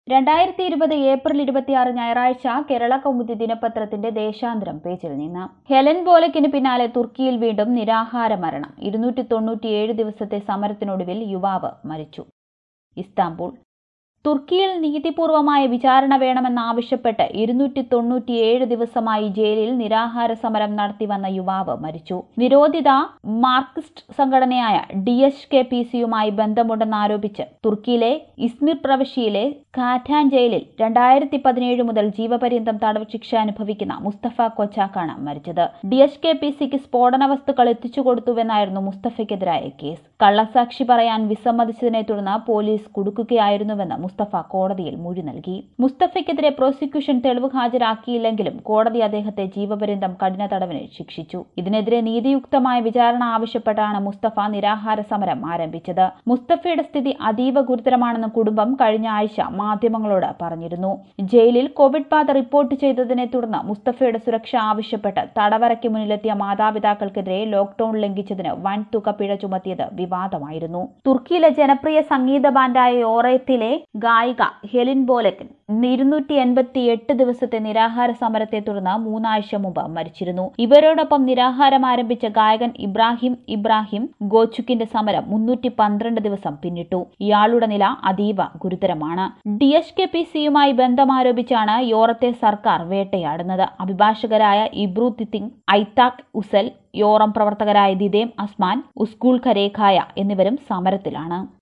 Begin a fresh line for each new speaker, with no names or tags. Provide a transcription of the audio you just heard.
രണ്ടായിരത്തി ഇരുപത് ഏപ്രിൽ ഇരുപത്തിയാറ് ഞായറാഴ്ച കേരള കൗമുദി ദിനപത്രത്തിന്റെ ദേശാന്തരം പേജിൽ നിന്ന് ഹെലൻ ബോലക്കിന് പിന്നാലെ തുർക്കിയിൽ വീണ്ടും നിരാഹാര മരണം ഇരുന്നൂറ്റി തൊണ്ണൂറ്റിയേഴ് ദിവസത്തെ സമരത്തിനൊടുവിൽ യുവാവ് മരിച്ചു ഇസ്താംബൂൾ തുർക്കിയിൽ നീതിപൂർവമായ വിചാരണ വേണമെന്നാവശ്യപ്പെട്ട് ഇരുന്നൂറ്റി തൊണ്ണൂറ്റിയേഴ് ദിവസമായി ജയിലിൽ നിരാഹാര സമരം നടത്തിവന്ന യുവാവ് മരിച്ചു നിരോധിത മാർക്സിസ്റ്റ് സംഘടനയായ ഡി എച്ച് കെ പി സിയുമായി ബന്ധമുണ്ടെന്നാരോപിച്ച് തുർക്കിയിലെ ഇസ്മിർ പ്രവിശ്യയിലെ കാറ്റാൻ ജയിലിൽ രണ്ടായിരത്തി പതിനേഴ് മുതൽ ജീവപര്യന്തം തടവ് ശിക്ഷ അനുഭവിക്കുന്ന മുസ്തഫ കൊച്ചാക്കാണ് മരിച്ചത് ഡി എച്ച് കെ പി സിക്ക് സ്ഫോടന വസ്തുക്കൾ എത്തിച്ചു കൊടുത്തുവെന്നായിരുന്നു മുസ്തഫയ്ക്കെതിരായ കേസ് കള്ളസാക്ഷി പറയാൻ വിസമ്മതിച്ചതിനെ തുടർന്ന് പോലീസ് കുടുക്കുകയായിരുന്നുവെന്ന് മുസ്തഫ കോടതിയിൽ മൊഴി നൽകി മുസ്തഫയ്ക്കെതിരെ പ്രോസിക്യൂഷൻ തെളിവ് ഹാജരാക്കിയില്ലെങ്കിലും കോടതി അദ്ദേഹത്തെ ജീവപര്യന്തം കഠിന തടവിന് ശിക്ഷിച്ചു ഇതിനെതിരെ നീതിയുക്തമായ വിചാരണ ആവശ്യപ്പെട്ടാണ് മുസ്തഫ നിരാഹാര സമരം ആരംഭിച്ചത് മുസ്തഫയുടെ സ്ഥിതി അതീവ ഗുരുതരമാണെന്ന് കുടുംബം കഴിഞ്ഞ ആഴ്ച മാധ്യമങ്ങളോട് പറഞ്ഞിരുന്നു ജയിലിൽ കോവിഡ് ബാധ റിപ്പോർട്ട് ചെയ്തതിനെ തുടർന്ന് മുസ്തഫയുടെ സുരക്ഷ ആവശ്യപ്പെട്ട് തടവറയ്ക്ക് മുന്നിലെത്തിയ മാതാപിതാക്കൾക്കെതിരെ ലോക്ഡൌൺ ലംഘിച്ചതിന് വൻ തുക പിഴ ചുമത്തിയത് വിവാദമായിരുന്നു തുർക്കിയിലെ ജനപ്രിയ സംഗീത ബാൻഡായ യോറയത്തിലെ ഗായിക ഹെലിൻ ബോലക്കൻ ഇരുന്നൂറ്റി എൺപത്തി എട്ട് ദിവസത്തെ നിരാഹാര സമരത്തെ തുടർന്ന് മൂന്നാഴ്ച മുമ്പ് മരിച്ചിരുന്നു ഇവരോടൊപ്പം നിരാഹാരം ആരംഭിച്ച ഗായകൻ ഇബ്രാഹിം ഇബ്രാഹിം ഗോച്ചുക്കിന്റെ സമരം മുന്നൂറ്റി പന്ത്രണ്ട് ദിവസം പിന്നിട്ടു ഇയാളുടെ നില അതീവ ഗുരുതരമാണ് ഡി എച്ച് കെ പി സിയുമായി ബന്ധമാരോപിച്ചാണ് യോറത്തെ സർക്കാർ വേട്ടയാടുന്നത് അഭിഭാഷകരായ ഇബ്രു തിത്തിങ് ഐത്താഖ് ഉസൽ യോറം പ്രവർത്തകരായ ദിദേം അസ്മാൻ ഉസ്കൂൾ ഖരേഖായ എന്നിവരും സമരത്തിലാണ്